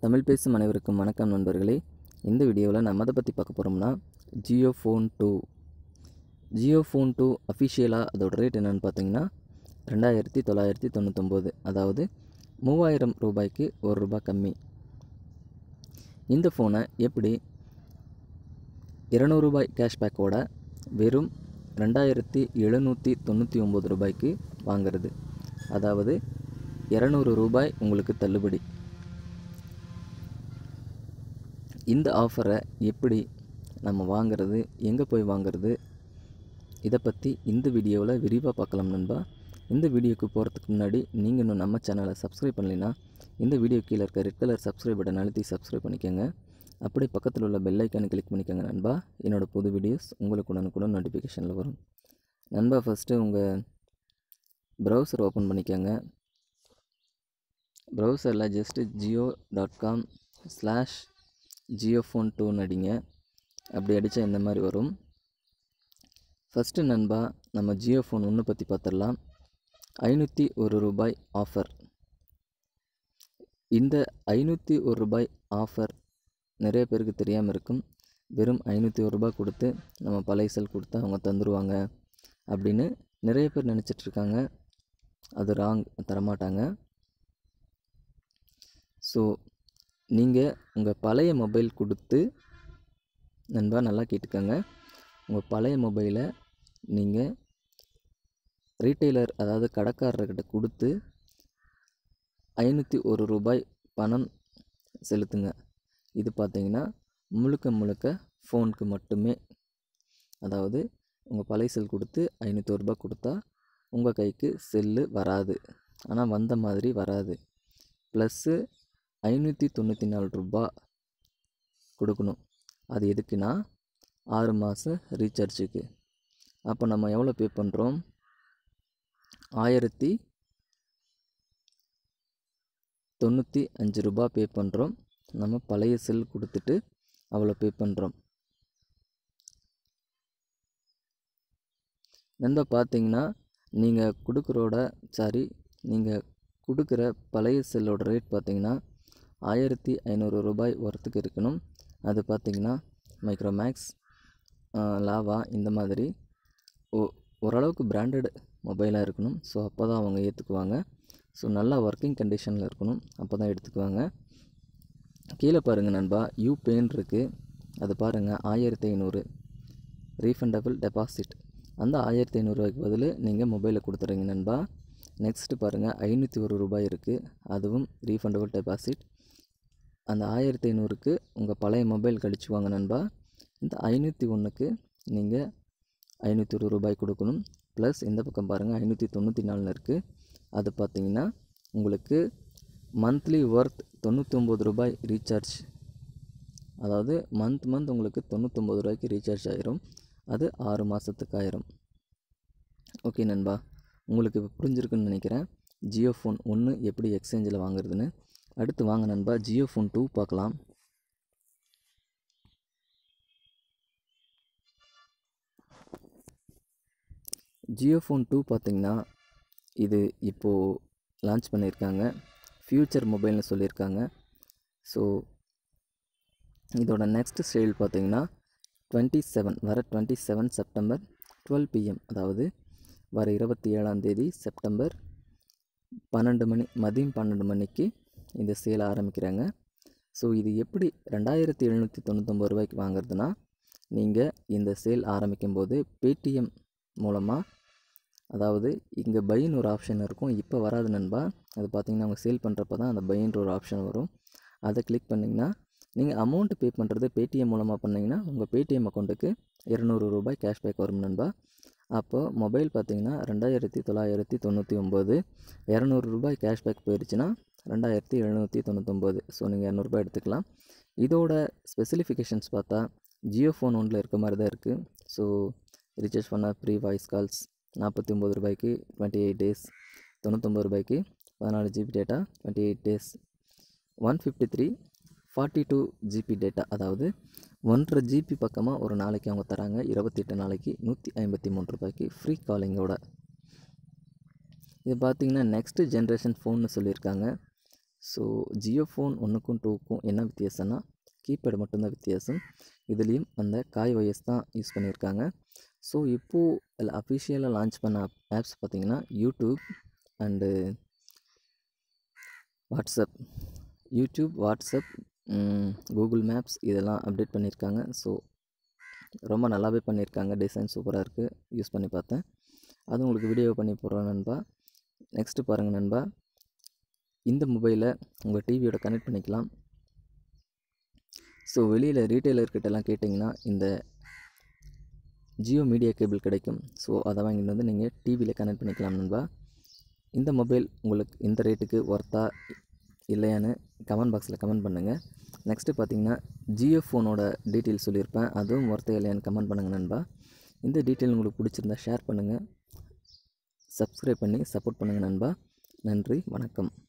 தமிழ் பேசும் அனைவருக்கும் வணக்கம் நண்பர்களே இந்த வீடியோவில் நம்ம எதை பற்றி பார்க்க போகிறோம்னா Jio phone two Jio phone two அஃபிஷியலாக அதோட ரேட் என்னென்னு பார்த்தீங்கன்னா ரெண்டாயிரத்தி தொள்ளாயிரத்தி தொண்ணூத்தொம்பது அதாவது மூவாயிரம் ரூபாய்க்கு ஒரு ரூபாய் கம்மி இந்த ஃபோனை எப்படி இருநூறு ரூபாய் கேஷ்பேக்கோட வெறும் ரெண்டாயிரத்தி எழுநூற்றி தொண்ணூற்றி ஒம்பது ரூபாய்க்கு வாங்குறது அதாவது இரநூறு ரூபாய் உங்களுக்கு தள்ளுபடி இந்த ஆஃபரை எப்படி நம்ம வாங்குறது எங்கே போய் வாங்குறது இதை பற்றி இந்த வீடியோவில் விரிவாக பார்க்கலாம் நண்பா இந்த வீடியோக்கு போகிறதுக்கு முன்னாடி நீங்கள் இன்னும் நம்ம சேனலை சப்ஸ்கிரைப் பண்ணலைன்னா இந்த வீடியோ கீழே இருக்க ரெட் கலர் சப்ஸ்கிரைப் பட்டன் அழுத்தி சப்ஸ்கிரைப் பண்ணிக்கோங்க அப்படியே பக்கத்தில் உள்ள பெல் ஐக்கானை கிளிக் பண்ணிக்கோங்க நண்பா என்னோடய புது வீடியோஸ் உங்களுக்கு உடனுக்குடன் நோட்டிஃபிகேஷனில் வரும் நண்பா ஃபஸ்ட்டு உங்கள் ப்ரௌசர் ஓப்பன் பண்ணிக்கோங்க ப்ரௌசரில் just Jio dot com slash Jio phone டூன்னு அடிங்க அப்படி அடித்தா இந்த மாதிரி வரும் ஃபஸ்ட்டு நண்பா நம்ம ஜியோ ஃபோன் ஒன்று பற்றி பார்த்துடலாம் ஐநூற்றி ஒரு ரூபாய் ஆஃபர் இந்த ஐநூற்றி ஒரு ரூபாய் ஆஃபர் நிறைய பேருக்கு தெரியாமல் இருக்கும் வெறும் ஐநூற்றி ஒரு ரூபாய் கொடுத்து நம்ம பழைய செல் கொடுத்தா அவங்க தந்துடுவாங்க அப்படின்னு நிறைய பேர் நினச்சிட்ருக்காங்க அது ராங் தரமாட்டாங்க ஸோ நீங்கள் உங்கள் பழைய மொபைல் கொடுத்து நண்பா நல்லா கேட்டுக்கோங்க உங்கள் பழைய மொபைலை நீங்கள் ரீட்டெய்லர் அதாவது கடைக்காரர்கிட்ட கொடுத்து ஐநூற்றி ஒரு ரூபாய் பணம் செலுத்துங்க இது பார்த்தீங்கன்னா முழுக்க முழுக்க ஃபோனுக்கு மட்டுமே அதாவது உங்கள் பழைய செல் கொடுத்து ஐநூற்றி ரூபாய் கொடுத்தா உங்கள் கைக்கு செல்லு வராது ஆனால் வந்த மாதிரி வராது ப்ளஸ்ஸு ஐநூற்றி தொண்ணூற்றி நாலு ரூபா கொடுக்கணும் அது எதுக்குன்னா ஆறு மாதம் ரீசார்ஜுக்கு அப்போ நம்ம எவ்வளோ பே பண்ணுறோம் ஆயிரத்தி தொண்ணூற்றி அஞ்சு ரூபா பே பண்ணுறோம் நம்ம பழைய செல் கொடுத்துட்டு அவ்வளோ பே பண்ணுறோம் நண்பா பார்த்தீங்கன்னா நீங்கள் கொடுக்குறோட சாரி நீங்கள் கொடுக்குற பழைய செல்லோட ரேட் பார்த்தீங்கன்னா ஆயிரத்தி ஐநூறு ரூபாய் ஒர்த்துக்கு இருக்கணும் அது பார்த்திங்கன்னா மைக்ரோமேக்ஸ் லாவா இந்த மாதிரி ஓ ஓரளவுக்கு பிராண்டட் மொபைலாக இருக்கணும் ஸோ அப்போ தான் அவங்க ஏற்றுக்குவாங்க ஸோ நல்லா ஒர்க்கிங் கண்டிஷனில் இருக்கணும் அப்போ தான் எடுத்துக்குவாங்க கீழே பாருங்கள் நண்பா யூ பேன் இருக்குது அது பாருங்கள் ஆயிரத்தி ஐநூறு ரீஃபண்டபிள் டெபாசிட் அந்த ஆயிரத்தி ஐநூறுரூவாய்க்கு பதில் நீங்கள் மொபைலை கொடுத்துறீங்க நண்பா நெக்ஸ்ட்டு பாருங்கள் ஐநூற்றி ஒரு ரூபாய் இருக்குது அதுவும் ரீஃபண்டபிள் டெபாசிட் அந்த ஆயிரத்தி ஐநூறுக்கு உங்கள் பழைய மொபைல் கழிச்சுவாங்க நண்பா இந்த ஐநூற்றி ஒன்றுக்கு நீங்கள் ஐநூற்றி ஒரு ரூபாய் கொடுக்கணும் ப்ளஸ் இந்த பக்கம் பாருங்கள் ஐநூற்றி தொண்ணூற்றி நாலுன்னு இருக்குது அது பார்த்திங்கன்னா உங்களுக்கு மந்த்லி ஒர்த் தொண்ணூற்றொம்பது ரூபாய் ரீசார்ஜ் அதாவது மந்த் மந்த் உங்களுக்கு தொண்ணூற்றொம்பது ரூபாய்க்கு ரீசார்ஜ் ஆயிரும் அது ஆறு மாதத்துக்கு ஆயிரும் ஓகே நண்பா உங்களுக்கு இப்போ புரிஞ்சிருக்குன்னு நினைக்கிறேன் ஜியோ ஃபோன் ஒன்று எப்படி எக்ஸ்சேஞ்சில் வாங்குறதுன்னு அடுத்து வாங்க நண்பா ஜியோ ஃபோன் டூ பார்க்கலாம் ஜியோ ஃபோன் டூ பார்த்திங்கன்னா இது இப்போது லான்ச் பண்ணியிருக்காங்க ஃப்யூச்சர் மொபைல்னு சொல்லியிருக்காங்க ஸோ இதோட நெக்ஸ்ட் சேல் பார்த்திங்கன்னா டுவெண்ட்டி செவன் வர twenty seven September twelve PM அதாவது வர இருபத்தி ஏழாம் தேதி செப்டம்பர் பன்னெண்டு மணி மதியம் பன்னெண்டு மணிக்கு இந்த சேலை ஆரம்பிக்கிறாங்க ஸோ இது எப்படி ரெண்டாயிரத்தி எழுநூற்றி தொண்ணூத்தொம்பது ரூபாய்க்கு வாங்குறதுனா நீங்கள் இந்த சேல் ஆரம்பிக்கும் போது பேடிஎம் மூலமாக அதாவது இங்கே பைன்னு ஒரு ஆப்ஷன் இருக்கும் இப்போ வராது நண்பா அது பார்த்திங்கன்னா அவங்க சேல் பண்ணுறப்ப தான் அந்த பைன்ற ஒரு ஆப்ஷன் வரும் அதை கிளிக் பண்ணிங்கன்னா நீங்கள் அமௌண்ட்டு பே பண்ணுறது பேடிஎம் மூலமாக பண்ணிங்கன்னா உங்கள் பேடிஎம் அக்கௌண்ட்டுக்கு இரநூறு ரூபாய் கேஷ்பேக் வரும் நண்பா அப்போது மொபைல் பார்த்திங்கன்னா ரெண்டாயிரத்தி தொள்ளாயிரத்தி தொண்ணூற்றி ஒம்பது இரநூறு ரூபாய் கேஷ்பேக் போயிடுச்சுன்னா ரெண்டாயிரத்தி எழுநூற்றி தொண்ணூத்தொம்பது ஸோ நீங்கள் இரநூறுபா எடுத்துக்கலாம் இதோட ஸ்பெசிஃபிகேஷன்ஸ் பார்த்தா ஜியோ ஃபோன் ஒன்றில் இருக்க மாதிரி தான் இருக்குது ஸோ ரீசார்ஜ் பண்ணால் ஃப்ரீ வாய்ஸ் கால்ஸ் நாற்பத்தி ஒம்பது ரூபாய்க்கு டுவெண்ட்டி எயிட் டேஸ் தொண்ணூத்தொம்பது ரூபாய்க்கு பதினாலு GB data twenty eight days one fifty three forty two GB data அதாவது ஒன்றரை ஜிபி பக்கமாக ஒரு நாளைக்கு அவங்க தராங்க இருபத்தெட்டு நாளைக்கு நூற்றி ஐம்பத்தி மூணு ரூபாய்க்கு ஃப்ரீ காலிங்கோட இது பார்த்திங்கன்னா நெக்ஸ்ட்டு ஜென்ரேஷன் ஃபோன்னு சொல்லியிருக்காங்க ஸோ ஜியோ ஃபோன் ஒன்றுக்கும் டூக்கும் என்ன வித்தியாசம்னா கீபேடு மட்டும்தான் வித்தியாசம் இதுலேயும் அந்த காய் ஒயஸ் தான் யூஸ் பண்ணியிருக்காங்க ஸோ இப்போது அதில் அஃபிஷியலாக லான்ச் பண்ண ஆப்ஸ் பார்த்திங்கன்னா YouTube and WhatsApp YouTube WhatsApp Google maps இதெல்லாம் அப்டேட் பண்ணியிருக்காங்க ஸோ ரொம்ப நல்லாவே பண்ணியிருக்காங்க டிசைன் சூப்பராக இருக்குது யூஸ் பண்ணி பார்த்தேன் அது உங்களுக்கு வீடியோ பண்ணி போடுறேன் நண்பா நெக்ஸ்ட்டு பாருங்கள் நண்பா இந்த மொபைலை உங்கள் டிவியோட கனெக்ட் பண்ணிக்கலாம் ஸோ வெளியில் ரீட்டைலர்கிட்டலாம் கேட்டிங்கன்னா இந்த ஜியோ மீடியா கேபிள் கிடைக்கும் ஸோ அதை வாங்கிட்டு வந்து நீங்கள் டிவியில் கனெக்ட் பண்ணிக்கலாம் நண்பா இந்த மொபைல் உங்களுக்கு இந்த ரேட்டுக்கு ஒர்த்தா இல்லையான்னு கமெண்ட் பாக்ஸில் கமெண்ட் பண்ணுங்கள் நெக்ஸ்ட்டு பார்த்தீங்கன்னா ஜியோ ஃபோனோட டீட்டெயில் சொல்லியிருப்பேன் அதுவும் ஒர்த்தா இல்லையான்னு கமெண்ட் பண்ணுங்கள் நண்பா இந்த டீட்டெயில் உங்களுக்கு பிடிச்சிருந்தா ஷேர் பண்ணுங்கள் சப்ஸ்கிரைப் பண்ணி சப்போர்ட் பண்ணுங்கள் நண்பா நன்றி வணக்கம்